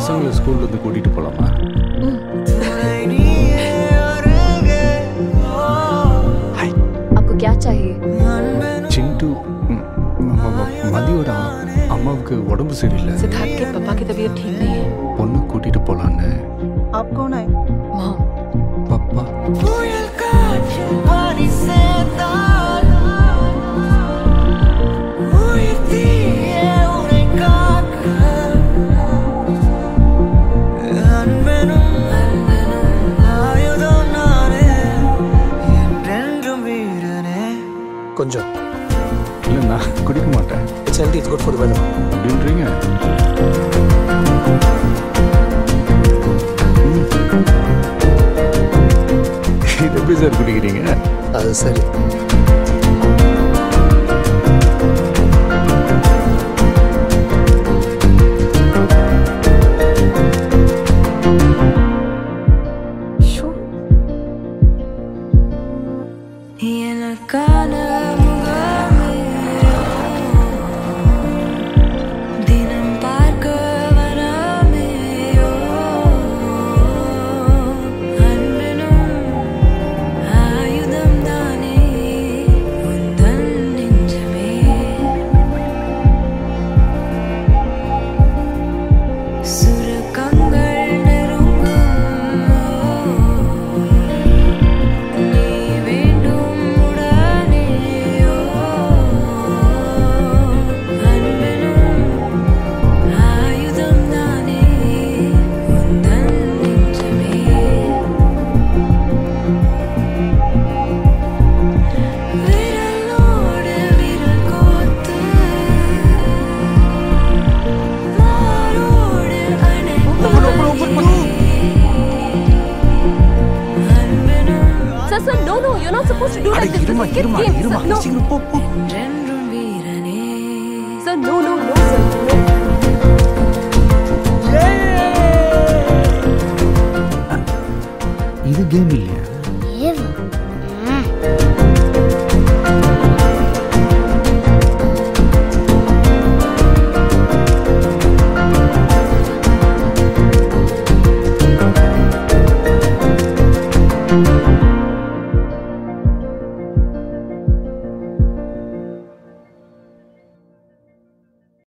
பசங்களை ஸ்கூல்ல இருந்து கூட்டிட்டு போலாமா आपको क्या चाहिए சிண்டு ம், ம- ம- மதியோட அம்மாவுக்கு உடம்பு சரியில்லை सिद्धार्थ के पापा की तबीयत ठीक नहीं है பொண்ணு கூட்டிட்டு போலான்னு आप कौन है मॉम பப்பா கொஞ்சம் இல்லை நான் குடிக்க மாட்டேன் it's healthy it's good for weather அப்படின்றீங்க ம். இது எப்படி சார் குடிக்கிறீங்க அது சரி शो எனக்கான முகமே தினம் பார்க்க வராமேயோ அன்பனும் ஆயுதம் தானே உந்தன் நெஞ்சமே சுரக்கங்கள் நெருங்கும் நீ வேண்டும் உடனேயோ அன்பனும் ஆயுதம் தானே உந்தன் நெஞ்சமே விரலோடு விரல் கோத்து மாரோடு அன்பனும் sir sir no no you not suppose to do அட लाइक दिस இருமா இருமா இருமா नो சீக்கிரம் போ போ என்றென்றும் வீரனே sir no no no sir இது கேம் இல்லையா ஆ